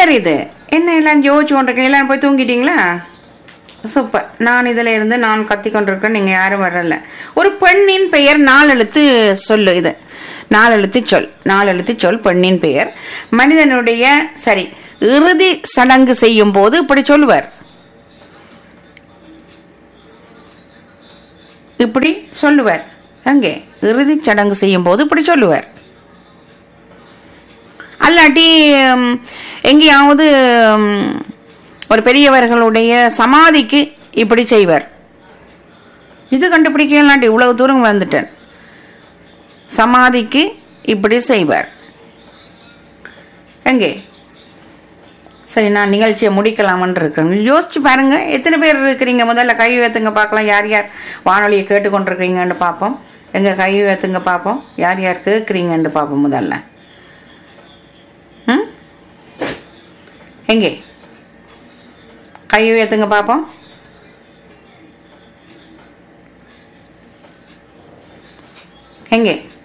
பெயர் இது என்ன எல்லாம் யோசிச்சு கொண்டிருக்கீங்க எல்லாம் போய் தூங்கிட்டீங்களா சூப்பர் நான் இதில் இருந்து நான் கத்தி கொண்டிருக்கேன் நீங்கள் யாரும் வரல ஒரு பெண்ணின் பெயர் நாலெழுத்து சொல்லு இது நாலெழுத்து சொல் நாலெழுத்து சொல் பெண்ணின் பெயர் மனிதனுடைய சரி இறுதி சடங்கு செய்யும் போது இப்படி சொல்லுவார் இப்படி சொல்லுவார் அங்கே இறுதி சடங்கு செய்யும் போது இப்படி சொல்லுவார் அல்லாட்டி ம், எங்கேயாவது ம், ஒரு பெரியவர்களுடைய சமாதிக்கு இப்படி செய்வார் இது கண்டுபிடிக்கலாட்டி இவ்வளவு தூரம் வந்துட்டேன் சமாதிக்கு இப்படி செய்வார் எங்கே சரி நான் நிகழ்ச்சியை முடிக்கலாமன்னு இருக்கேன் யோசிச்சு பாருங்க எத்தனை பேர் இருக்கிறீங்க முதல்ல கை உயர்த்துங்க பார்க்கலாம் யார் யார் வானொலியை கேட்டுக்கொண்டிருக்கிறீங்கன்னு பார்ப்போம் எங்க கை உயர்த்துங்க பார்ப்போம் யார் யார் கேட்குறீங்கன்னு பார்ப்போம் முதல்ல ம் எங்கே கை உயர்த்துங்க பார்ப்போம் எங்கே